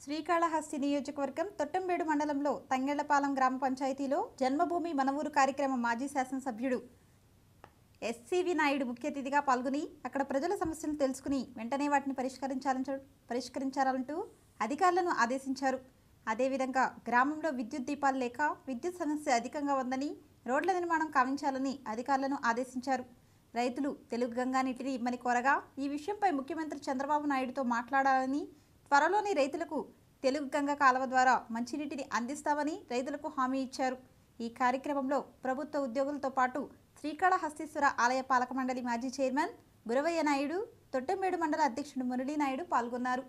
శ్రీకాళహస్తి నియోజకవర్గం తొట్టంబేడు మండలంలో తంగెళ్లపాలెం గ్రామ పంచాయతీలో జన్మభూమి మనవూరు కార్యక్రమం మాజీ శాసనసభ్యుడు ఎస్సివి నాయుడు ముఖ్య అతిథిగా పాల్గొని అక్కడ ప్రజల సమస్యలు తెలుసుకుని వెంటనే వాటిని పరిష్కరించాలని పరిష్కరించాలంటూ అధికారులను ఆదేశించారు అదేవిధంగా గ్రామంలో విద్యుత్ దీపాలు లేక విద్యుత్ సమస్య అధికంగా ఉందని రోడ్ల నిర్మాణం కావించాలని అధికారులను ఆదేశించారు రైతులు తెలుగు గంగా నీటిని ఇమ్మని కోరగా ఈ విషయంపై ముఖ్యమంత్రి చంద్రబాబు నాయుడుతో మాట్లాడాలని త్వరలోని రైతులకు తెలుగు గంగ కాలువ ద్వారా మంచినీటిని అందిస్తామని రైతులకు హామీ ఇచ్చారు ఈ కార్యక్రమంలో ప్రభుత్వ ఉద్యోగులతో పాటు శ్రీకాళహస్తీశ్వర ఆలయ పాలక మండలి మాజీ చైర్మన్ గురవయ్య నాయుడు తొట్టెంబేడు మండల అధ్యక్షుడు మురళీ నాయుడు పాల్గొన్నారు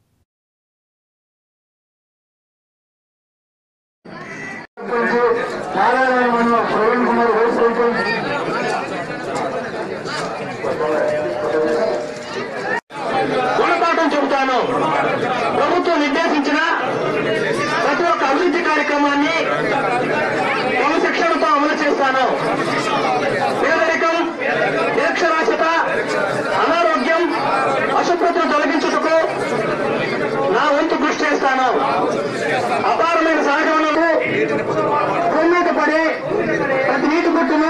నారాయణ ప్రవీణ్ కుమార్ వైస్ ప్రెసిడెంట్ గుణపాఠం చెబుతాను ప్రభుత్వం నిర్దేశించిన ప్రతి ఒక్క అభివృద్ధి కార్యక్రమాన్ని క్రమశిక్షణతో అమలు చేస్తాను పేదరికం నిరక్షరాస్యత అనారోగ్యం అశుభ్రతను తొలగించుటకు నా వంతు కృషి చేస్తాను అపారమైన సహజ వనరులు భూమి మీద పడి ప్రతి నీటి గుట్టును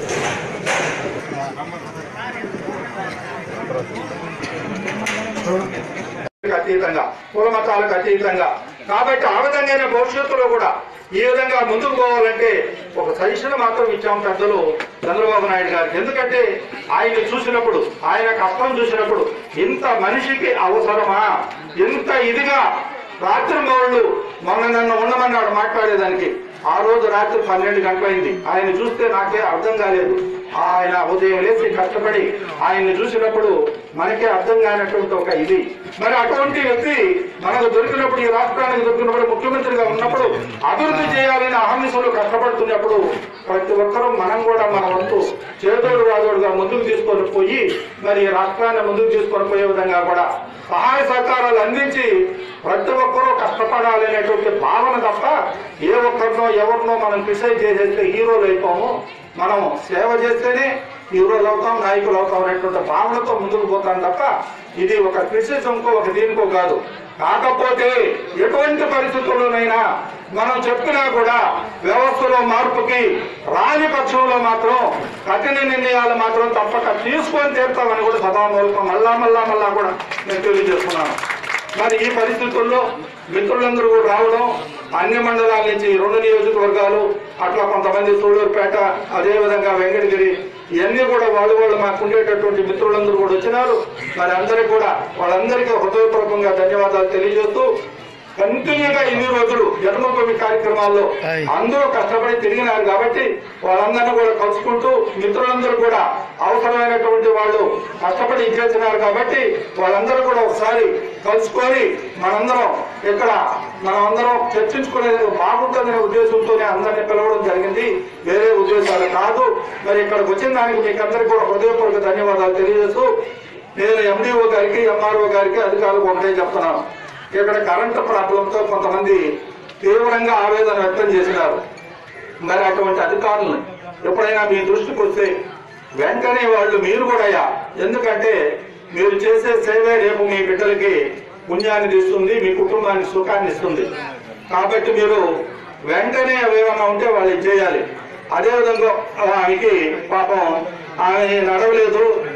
అతీతంగా కుల మతాలకు అతీతంగా కాబట్టి ఆ విధంగానే భవిష్యత్తులో కూడా ఈ విధంగా ముందుకు పోవాలంటే ఒక సజెషన్ మాత్రం ఇచ్చాం పెద్దలు చంద్రబాబు నాయుడు గారికి ఎందుకంటే ఆయన చూసినప్పుడు ఆయన కష్టం చూసినప్పుడు ఇంత మనిషికి అవసరమా ఇంత ఇదిగా రాత్రి మౌళ్ళు మొన్న నన్ను ఉండమన్నాడు మాట్లాడేదానికి ఆ రోజు రాత్రి పన్నెండు గంటలైంది ఆయన చూస్తే నాకే అర్థం కాలేదు ఆయన ఉదయం లేచి కష్టపడి ఆయన్ని చూసినప్పుడు మనకే అర్థం కానటువంటి ఒక ఇది మరి అటువంటి వ్యక్తి మనకు దొరికినప్పుడు ఈ రాష్ట్రానికి దొరికినప్పుడు ముఖ్యమంత్రిగా ఉన్నప్పుడు అభివృద్ధి చేయాలని అహర్నిశలు కష్టపడుతున్నప్పుడు ప్రతి ఒక్కరూ మనం కూడా మన వంతు చేదోడు వాదోడుగా ముందుకు తీసుకొని పోయి మరి ఈ రాష్ట్రాన్ని ముందుకు తీసుకొని పోయే విధంగా కూడా సహాయ సహకారాలు అందించి ప్రతి ఒక్కరూ కష్టపడాలి అనేటువంటి భావన తప్ప ఏ ఒక్కరినో ఎవరినో మనం క్రిసైజ్ చేసేస్తే హీరోలు అయిపోము మనం సేవ చేస్తేనే హీరోలు అవుతాం నాయకులు అవుతాం అనేటువంటి భావనతో ముందుకు పోతాం తప్ప ఇది ఒక క్రిటిసిజంకో ఒక దీనికో కాదు కాకపోతే ఎటువంటి పరిస్థితుల్లోనైనా మనం చెప్పినా కూడా వ్యవస్థలో మార్పుకి రాని పక్షంలో మాత్రం కఠిన నిర్ణయాలు మాత్రం తప్పక తీసుకొని తీరుతామని కూడా సదామూలకం మళ్ళా మళ్ళా మళ్ళా కూడా నేను తెలియజేస్తున్నాను మరి ఈ పరిస్థితుల్లో మిత్రులందరూ కూడా రావడం అన్ని మండలాల నుంచి రెండు నియోజకవర్గాలు అట్లా కొంతమంది సూళ్ళూరుపేట అదేవిధంగా వెంకటగిరి ఇవన్నీ కూడా వాళ్ళు వాళ్ళు మాకు ఉండేటటువంటి మిత్రులందరూ కూడా వచ్చినారు మరి అందరికీ కూడా వాళ్ళందరికీ హృదయపూర్వకంగా ధన్యవాదాలు తెలియజేస్తూ కంటిన్యూగా ఇన్ని రోజులు జన్మభూమి కార్యక్రమాల్లో అందరూ కష్టపడి తిరిగినారు కాబట్టి వాళ్ళందరినీ కూడా కలుసుకుంటూ మిత్రులందరూ కూడా అవసరమైనటువంటి వాళ్ళు కష్టపడి ఇచ్చేసినారు కాబట్టి వాళ్ళందరూ కూడా ఒకసారి కలుసుకొని మనందరం ఇక్కడ మనం అందరం చర్చించుకునేది బాగుంటుందనే ఉద్దేశంతోనే అందరినీ పిలవడం జరిగింది వేరే ఉద్దేశాలు కాదు మరి ఇక్కడికి వచ్చిన దానికి మీకు అందరికీ కూడా హృదయపూర్వక ధన్యవాదాలు తెలియజేస్తూ నేను ఎండిఓ గారికి ఎంఆర్ఓ గారికి అధికారులకు ఒకటే చెప్తున్నాను ఇక్కడ కరెంటు ప్రాబ్లంతో కొంతమంది తీవ్రంగా ఆవేదన వ్యక్తం చేసినారు మరి అటువంటి అధికారులను ఎప్పుడైనా మీ దృష్టికి వస్తే వెంటనే వాళ్ళు మీరు కూడా అయ్యా ఎందుకంటే మీరు చేసే సేవే రేపు మీ బిడ్డలకి పుణ్యాన్ని ఇస్తుంది మీ కుటుంబానికి సుఖాన్ని ఇస్తుంది కాబట్టి మీరు వెంటనే అవి ఏమైనా ఉంటే వాళ్ళు చేయాలి అదేవిధంగా ఆమెకి పాపం ఆమె నడవలేదు